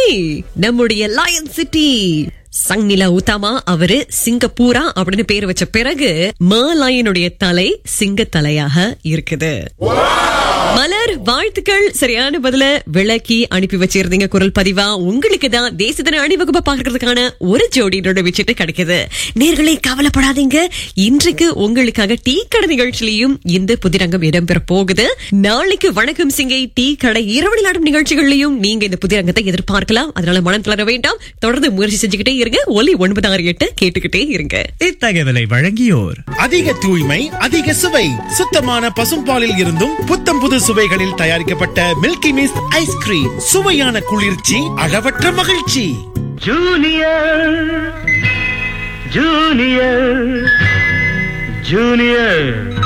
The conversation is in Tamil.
நம்முடைய லயன் சிட்டி சங்னிலா உத்தாமா அவரு சிங்கப்பூரா அப்படின்னு பேர் வச்ச பிறகு மலாயனுடைய தலை சிங்க தலையாக இருக்குது மலர் வாழ்த்துக்கள் சரியான பதில விளக்கி அனுப்பி வச்சிருந்தீங்க குரல் பதிவா உங்களுக்கு தான் தேசத்தின அணிவகுப்பை பார்க்கறதுக்கான ஒரு ஜோடியோட வச்சுட்டு கிடைக்குது நேர்களே கவலைப்படாதீங்க இன்றைக்கு உங்களுக்காக டீ கடை நிகழ்ச்சியிலையும் இந்த புதிரங்கம் இடம்பெற போகுது நாளைக்கு வணக்கம் சிங்கை டீ கடை இரவு நாடும் நிகழ்ச்சிகள்லயும் நீங்க இந்த புதிரங்கத்தை எதிர்பார்க்கலாம் அதனால மனம் தளர வேண்டாம் தொடர்ந்து முயற்சி செஞ்சுக்கிட்டே இருங்க ஒலி ஒன்பது ஆறு எட்டு கேட்டுக்கிட்டே இருங்க இத்தகவலை வழங்கியோர் அதிக தூய்மை அதிக சுவை சுத்தமான பசும்பாலில் இருந்தும் புத்தம் புது சுவைகளில் தயாரிக்கப்பட்ட மில்கி மிஸ்ட் ஐஸ்கிரீம் சுவையான குளிர்ச்சி அளவற்ற மகிழ்ச்சி ஜூனியர் ஜூனியர் ஜூனியர்